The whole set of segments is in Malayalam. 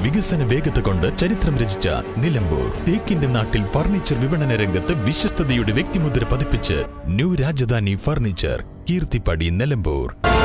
വികസന വേഗത കൊണ്ട് ചരിത്രം രചിച്ച നിലമ്പൂർ തേക്കിന്റെ നാട്ടിൽ ഫർണിച്ചർ വിപണന രംഗത്ത് വിശ്വസ്തയുടെ വ്യക്തിമുദ്ര പതിപ്പിച്ച് ന്യൂ രാജധാനി ഫർണിച്ചർ കീർത്തിപ്പടി നിലമ്പൂർ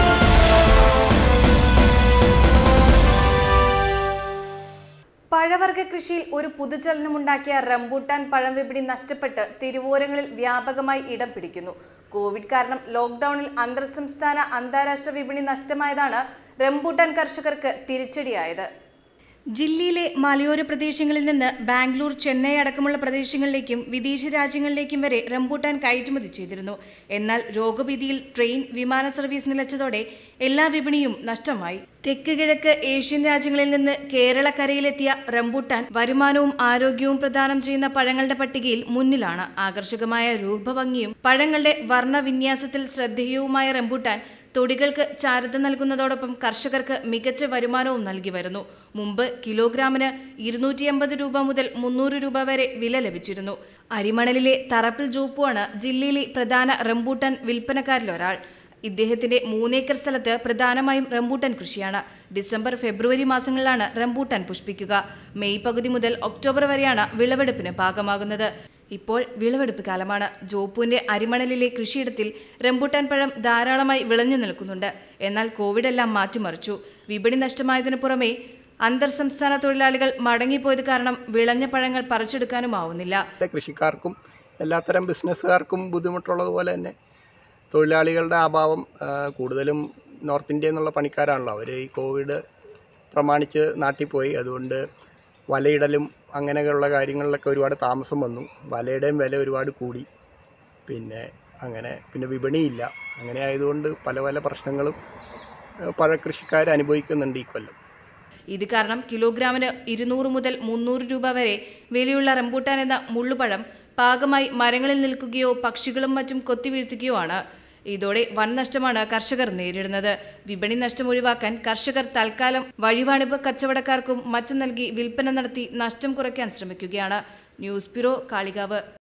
പഴവർഗ കൃഷിയിൽ ഒരു പുതുചലനമുണ്ടാക്കിയ റംബൂട്ടാൻ പഴം വിപണി നഷ്ടപ്പെട്ട് തിരുവോരങ്ങളിൽ വ്യാപകമായി ഇടം പിടിക്കുന്നു കോവിഡ് കാരണം ലോക്ക്ഡൌണിൽ അന്തർ സംസ്ഥാന അന്താരാഷ്ട്ര വിപണി നഷ്ടമായതാണ് റംബൂട്ടാൻ കർഷകർക്ക് തിരിച്ചടിയായത് ജില്ലയിലെ മലയോര പ്രദേശങ്ങളിൽ നിന്ന് ബാംഗ്ലൂർ ചെന്നൈ അടക്കമുള്ള പ്രദേശങ്ങളിലേക്കും വിദേശ രാജ്യങ്ങളിലേക്കും വരെ റംബൂട്ടാൻ കയറ്റുമതി ചെയ്തിരുന്നു എന്നാൽ രോഗഭീതിയിൽ ട്രെയിൻ വിമാന സർവീസ് നിലച്ചതോടെ എല്ലാ വിപണിയും നഷ്ടമായി തെക്ക് കിഴക്ക് ഏഷ്യൻ രാജ്യങ്ങളിൽ നിന്ന് കേരളക്കരയിലെത്തിയ റംബൂട്ടാൻ വരുമാനവും ആരോഗ്യവും പ്രദാനം ചെയ്യുന്ന പഴങ്ങളുടെ പട്ടികയിൽ മുന്നിലാണ് ആകർഷകമായ രൂപഭംഗിയും പഴങ്ങളുടെ വർണ്ണവിന്യാസത്തിൽ ശ്രദ്ധേയവുമായ റംബൂട്ടാൻ തൊടികൾക്ക് ചാരുത നൽകുന്നതോടൊപ്പം കർഷകർക്ക് മികച്ച വരുമാനവും നൽകി വരുന്നു മുമ്പ് കിലോഗ്രാമിന് ഇരുന്നൂറ്റി എൺപത് രൂപ മുതൽ മുന്നൂറ് രൂപ വരെ വില ലഭിച്ചിരുന്നു അരിമണലിലെ തറപ്പിൽ ജോപ്പുവാണ് ജില്ലയിലെ പ്രധാന റംബൂട്ടാൻ വിൽപ്പനക്കാരിലൊരാൾ ഇദ്ദേഹത്തിന്റെ മൂന്നേക്കർ സ്ഥലത്ത് പ്രധാനമായും റംബൂട്ടാൻ കൃഷിയാണ് ഡിസംബർ ഫെബ്രുവരി മാസങ്ങളിലാണ് റംബൂട്ടാൻ പുഷ്പിക്കുക മെയ് പകുതി മുതൽ ഒക്ടോബർ വരെയാണ് വിളവെടുപ്പിന് പാകമാകുന്നത് ഇപ്പോൾ വിളവെടുപ്പ് കാലമാണ് ജോപ്പുവിന്റെ അരിമണലിലെ കൃഷിയിടത്തിൽ റംബൂട്ടാൻ പഴം ധാരാളമായി വിളഞ്ഞു നിൽക്കുന്നുണ്ട് എന്നാൽ കോവിഡ് എല്ലാം മാറ്റിമറിച്ചു വിപണി നഷ്ടമായതിനു പുറമെ അന്തർ സംസ്ഥാന തൊഴിലാളികൾ മടങ്ങിപ്പോയത് കാരണം വിളഞ്ഞ പഴങ്ങൾ പറിച്ചെടുക്കാനുമാവുന്നില്ല എല്ലാ കൃഷിക്കാർക്കും എല്ലാത്തരം ബിസിനസ്സുകാർക്കും ബുദ്ധിമുട്ടുള്ളതുപോലെ തന്നെ തൊഴിലാളികളുടെ അഭാവം ആ, കൂടുതലും നോർത്ത് ഇന്ത്യയിൽ നിന്നുള്ള പണിക്കാരാണല്ലോ അവർ ഈ കോവിഡ് പ്രമാണിച്ച് നാട്ടിൽ പോയി അതുകൊണ്ട് വലയിടലും അങ്ങനെയുള്ള കാര്യങ്ങളിലൊക്കെ ഒരുപാട് താമസം വന്നു വലയുടെയും വില ഒരുപാട് കൂടി പിന്നെ അങ്ങനെ പിന്നെ വിപണിയില്ല അങ്ങനെ ആയതുകൊണ്ട് പല പല പ്രശ്നങ്ങളും ആ, പഴക്കൃഷിക്കാർ അനുഭവിക്കുന്നുണ്ട് ഈ കൊല്ലം ഇത് കാരണം കിലോഗ്രാമിന് ഇരുന്നൂറ് മുതൽ മുന്നൂറ് രൂപ വരെ വിലയുള്ള റംബൂട്ടാൻ എന്ന മുള്ളുപഴം പാകമായി മരങ്ങളിൽ നിൽക്കുകയോ പക്ഷികളും മറ്റും കൊത്തിവീഴ്ത്തുകയോ ആണ് ഇതോടെ വൻ നഷ്ടമാണ് കർഷകർ നേരിടുന്നത് വിപണി നഷ്ടം ഒഴിവാക്കാൻ കർഷകർ തൽക്കാലം വഴിവാണിപ്പ് കച്ചവടക്കാർക്കും മറ്റും നൽകി വിൽപ്പന നടത്തി നഷ്ടം കുറയ്ക്കാൻ ശ്രമിക്കുകയാണ് ന്യൂസ് ബ്യൂറോ കാളികാവ്